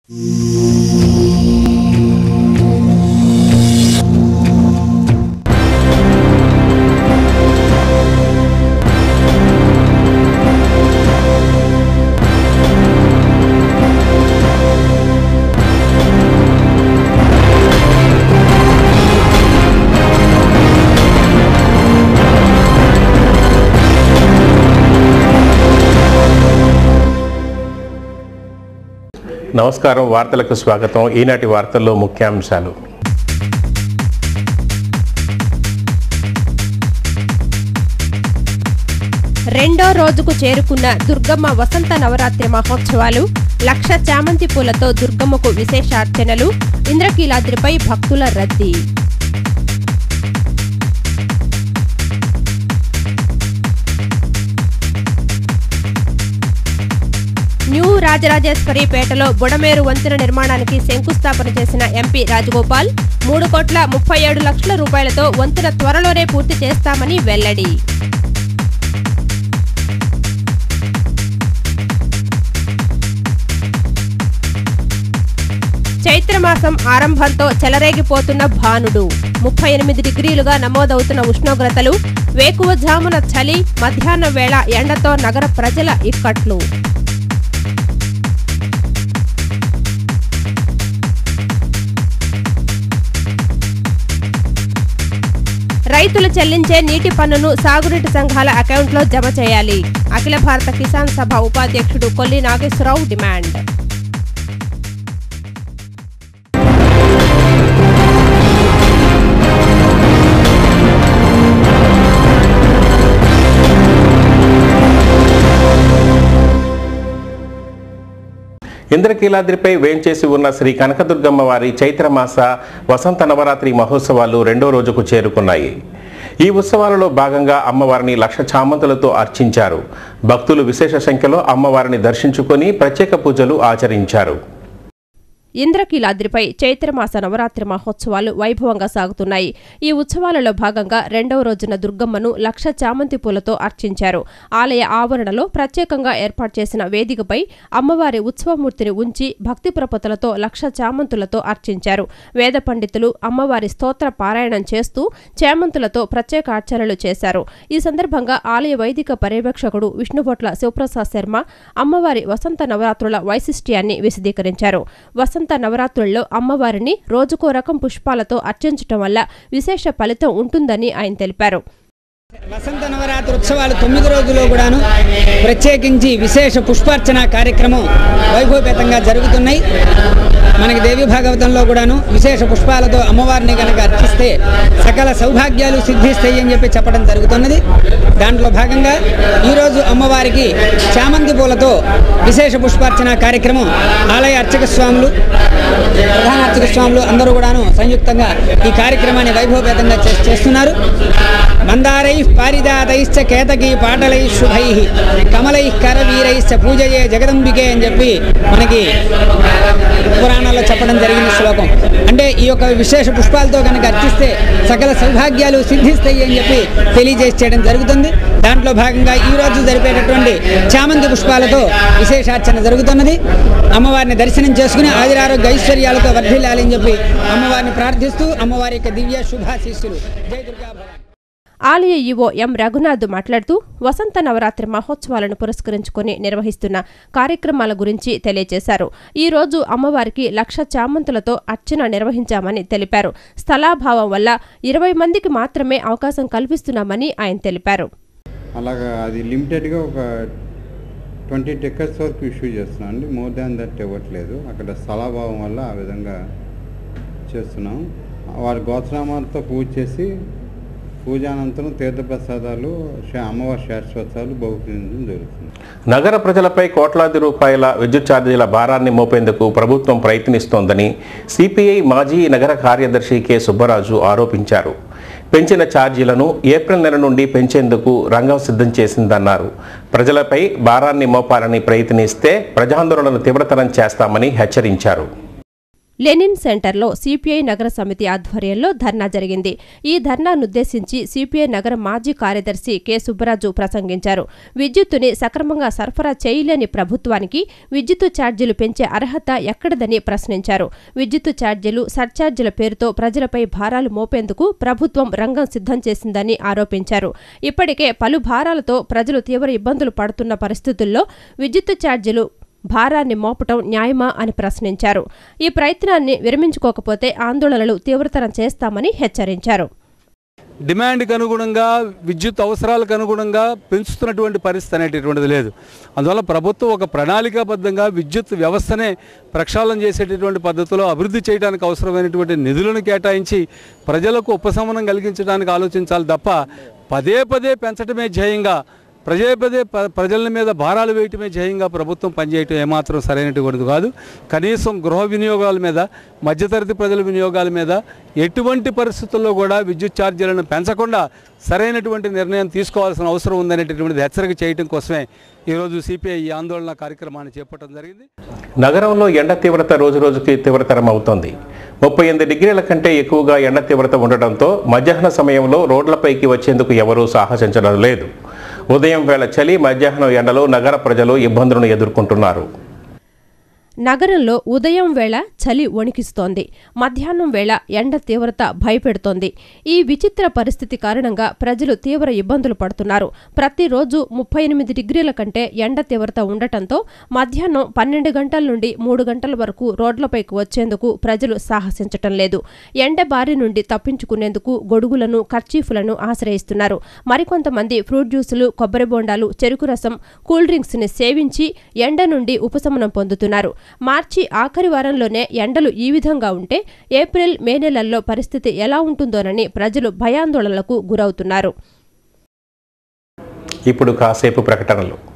నమస్కారం వార్తలకు స్వాగతం ఈనాటి వార్తల్లో ముఖ్యాంశాలు రెండో రోజుకు చేరుకున్న దుర్గమ్మ వసంత నవరాత్రి మహోత్సవాలు లక్ష చామంతి పూలతో దుర్గమ్మకు విశేషార్చనలు ఇంద్రకీలాద్రిపై భక్తుల రద్దీ న్యూ రాజరాజేశ్వరి పేటలో బుడమేరు వంతెన నిర్మాణానికి శంకుస్థాపన చేసిన ఎంపీ రాజగోపాల్ మూడు కోట్ల ముప్పై ఏడు లక్షల రూపాయలతో వంతెన త్వరలోనే పూర్తి చేస్తామని వెల్లడి చైత్రమాసం ఆరంభంతో చెలరేగిపోతున్న భానుడు ముప్పై ఎనిమిది డిగ్రీలుగా నమోదవుతున్న ఉష్ణోగ్రతలు వేకువజామున చలి మధ్యాహ్నం వేళ ఎండతో నగర ప్రజల ఇక్కట్లు రైతులు చెల్లించే నీటి పన్నును సాగునీటి సంఘాల అకౌంట్లో జమ చేయాలి అఖిల భారత కిసాన్ సభ ఉపాధ్యక్షుడు కొల్లి నాగేశ్వరరావు డిమాండ్ ఇంద్రకీలాద్రిపై వేంచేసి ఉన్న శ్రీ కనకదుర్గమ్మ వారి చైత్రమాస వసంత నవరాత్రి మహోత్సవాలు రెండో రోజుకు చేరుకున్నాయి ఈ ఉత్సవాలలో భాగంగా అమ్మవారిని లక్ష చామంతులతో అర్చించారు భక్తులు విశేష సంఖ్యలో అమ్మవారిని దర్శించుకొని ప్రత్యేక పూజలు ఆచరించారు ఇంద్రకీలాద్రిపై చైత్రమాస నవరాత్రి మహోత్సవాలు వైభవంగా సాగుతున్నాయి ఈ ఉత్సవాలలో భాగంగా రెండవ రోజున దుర్గమ్మను లక్ష చామంతి పూలతో అర్చించారు ఆలయ ఆవరణలో ప్రత్యేకంగా ఏర్పాటు చేసిన వేదికపై అమ్మవారి ఉత్సవమూర్తిని ఉంచి భక్తి ప్రపతులతో లక్ష చామంతులతో అర్చించారు వేద పండితులు అమ్మవారి స్తోత్ర పారాయణం చేస్తూ చామంతులతో ప్రత్యేక అర్చనలు చేశారు ఈ సందర్భంగా ఆలయ వైదిక పర్యవేక్షకుడు విష్ణుభొట్ల శివప్రసాద్ శర్మ అమ్మవారి వసంత నవరాత్రుల వైశిష్ట్యాన్ని విశదీకరించారు వసంత నవరాత్రుల్లో అమ్మవారిని రోజుకో రకం పుష్పాలతో అర్చించటం వల్ల విశేష ఫలితం ఉంటుందని ఆయన తెలిపారు వసంత నవరాత్రి ఉత్సవాలు తొమ్మిది రోజులు కూడాను ప్రత్యేకించి విశేష పుష్పార్చన కార్యక్రమం వైభవపేతంగా జరుగుతున్నాయి మనకి దేవి భాగవతంలో కూడాను విశేష పుష్పాలతో అమ్మవారిని కనుక అర్చిస్తే సకల సౌభాగ్యాలు సిద్ధిస్తాయి అని చెప్పి చెప్పడం జరుగుతున్నది దాంట్లో భాగంగా ఈరోజు అమ్మవారికి చామంతి పూలతో విశేష పుష్పార్చన కార్యక్రమం ఆలయ అర్చక స్వాములు ప్రధాన అర్చక స్వాములు అందరూ కూడాను సంయుక్తంగా ఈ కార్యక్రమాన్ని వైభవపేతంగా చే- చేస్తున్నారు మందారై పారిజాతైశ్చ కేతకీ పాటలై శుభై కమలై కరవీరైశ్చ పూజయే జగదంబికే అని చెప్పి మనకి పురాణాల్లో చెప్పడం జరిగిన శ్లోకం అంటే ఈ యొక్క విశేష పుష్పాలతో కనుక అర్చిస్తే సకల సౌభాగ్యాలు సిద్ధిస్తాయి అని చెప్పి తెలియజేసి చేయడం జరుగుతుంది దాంట్లో భాగంగా ఈ రోజు జరిపేటటువంటి చామంతి పుష్పాలతో విశేషార్చన జరుగుతున్నది అమ్మవారిని దర్శనం చేసుకుని ఆదిరారోగ్య ఐశ్వర్యాలతో వర్ధిల్లాలి అని చెప్పి అమ్మవారిని ప్రార్థిస్తూ అమ్మవారి యొక్క దివ్య శుభాశీస్సులు జై దుర్గా భవాని. ఆలయ ఈవో ఎం రఘునాథ్ మాట్లాడుతూ వసంత నవరాత్రి మహోత్సవాలను పురస్కరించుకొని నిర్వహిస్తున్న కార్యక్రమాల గురించి తెలియజేశారు ఈ రోజు అమ్మవారికి లక్ష చామంతులతో అర్చన నిర్వహించామని తెలిపారు స్థలాభావం వల్ల ఇరవై మందికి మాత్రమే అవకాశం కల్పిస్తున్నామని ఆయన తెలిపారు అలాగా అది లిమిటెడ్గా ఒక ట్వంటీ టెక్కర్స్ వరకు ఇష్యూ చేస్తున్నాం అండి మోర్ దాన్ దట్ ఇవ్వట్లేదు అక్కడ స్థలాభావం వల్ల ఆ విధంగా చేస్తున్నాం వారి గోత్రనామాలతో పూజ చేసి పూజానంతరం తీర్థప్రసాదాలు శా- అమ్మవారి శాశ్వతాలు బహుకరించడం జరుగుతుంది నగర ప్రజలపై కోట్లాది రూపాయల విద్యుత్ ఛార్జీల భారాన్ని మోపేందుకు ప్రభుత్వం ప్రయత్నిస్తోందని సిపిఐ మాజీ నగర కార్యదర్శి కె సుబ్బరాజు ఆరోపించారు పెంచిన ఛార్జీలను ఏప్రిల్ నెల నుండి పెంచేందుకు రంగం సిద్ధం చేసిందన్నారు ప్రజలపై భారాన్ని మోపాలని ప్రయత్నిస్తే ప్రజాందోళనను తీవ్రతరం చేస్తామని హెచ్చరించారు లెనిన్ సెంటర్లో సిపిఐ నగర సమితి ఆధ్వర్యంలో ధర్నా జరిగింది ఈ ధర్నానుద్దేశించి సిపిఐ నగర మాజీ కార్యదర్శి కె సుబ్బరాజు ప్రసంగించారు విద్యుత్తుని సక్రమంగా సరఫరా చేయలేని ప్రభుత్వానికి విద్యుత్తు ఛార్జీలు పెంచే అర్హత ఎక్కడదని ప్రశ్నించారు విద్యుత్తు ఛార్జీలు సర్ఛార్జీల పేరుతో ప్రజలపై భారాలు మోపేందుకు ప్రభుత్వం రంగం సిద్ధం చేసిందని ఆరోపించారు ఇప్పటికే పలు భారాలతో ప్రజలు తీవ్ర ఇబ్బందులు పడుతున్న పరిస్థితుల్లో విద్యుత్తు ఛార్జీలు భారాన్ని మోపటం న్యాయమా అని ప్రశ్నించారు ఈ ప్రయత్నాన్ని విరమించుకోకపోతే ఆందోళనలు తీవ్రతరం చేస్తామని హెచ్చరించారు డిమాండ్కి అనుగుణంగా విద్యుత్ అవసరాలకు అనుగుణంగా పెంచుతున్నటువంటి పరిస్థితి అనేటటువంటిది లేదు అందువల్ల ప్రభుత్వం ఒక ప్రణాళికాబద్ధంగా విద్యుత్ వ్యవస్థనే ప్రక్షాళన చేసేటటువంటి పద్ధతిలో అభివృద్ధి చేయడానికి అవసరమైనటువంటి నిధులను కేటాయించి ప్రజలకు ఉపశమనం కలిగించడానికి ఆలోచించాలి తప్ప పదే పదే పెంచడమే ధ్యేయంగా ప్రజే పదే ప- ప్రజల మీద భారాలు వేయటమే ధ్యేయంగా ప్రభుత్వం పనిచేయటం ఏమాత్రం సరైనటువంటిది కాదు కనీసం గృహ వినియోగాల మీద మధ్యతరగతి ప్రజల వినియోగాల మీద ఎటువంటి పరిస్థితుల్లో కూడా విద్యుత్ ఛార్జీలను పెంచకుండా సరైనటువంటి నిర్ణయం తీసుకోవాల్సిన అవసరం ఉందనేటటువంటిది హెచ్చరిక చేయడం కోసమే ఈరోజు సిపిఐ ఈ ఆందోళన కార్యక్రమాన్ని చేపట్టడం జరిగింది నగరంలో ఎండ తీవ్రత రోజురోజుకి తీవ్రతరం అవుతోంది ముప్పై ఎనిమిది డిగ్రీల కంటే ఎక్కువగా ఎండ తీవ్రత ఉండడంతో మధ్యాహ్న సమయంలో రోడ్లపైకి వచ్చేందుకు ఎవరూ సాహసించడం లేదు ఉదయం వేళ చలి మధ్యాహ్నం ఎండలో నగర ప్రజలు ఇబ్బందులను ఎదుర్కొంటున్నారు నగరంలో ఉదయం వేళ చలి వణికిస్తోంది మధ్యాహ్నం వేళ ఎండ తీవ్రత భయపెడుతోంది ఈ విచిత్ర పరిస్థితి కారణంగా ప్రజలు తీవ్ర ఇబ్బందులు పడుతున్నారు ప్రతిరోజు ముప్పై ఎనిమిది డిగ్రీల కంటే ఎండ తీవ్రత ఉండటంతో మధ్యాహ్నం పన్నెండు గంటల నుండి మూడు గంటల వరకు రోడ్లపైకి వచ్చేందుకు ప్రజలు సాహసించటం లేదు ఎండ బారి నుండి తప్పించుకునేందుకు గొడుగులను కర్చీఫులను ఆశ్రయిస్తున్నారు మరికొంతమంది ఫ్రూట్ జ్యూసులు కొబ్బరి బోండాలు చెరుకు రసం కూల్ డ్రింక్స్ ని సేవించి ఎండ నుండి ఉపశమనం పొందుతున్నారు మార్చి ఆఖరి వారంలోనే ఎండలు ఈ విధంగా ఉంటే ఏప్రిల్ మే నెలల్లో పరిస్థితి ఎలా ఉంటుందోనని ప్రజలు భయాందోళనలకు గురవుతున్నారు ఇప్పుడు కాసేపు ప్రకటనలు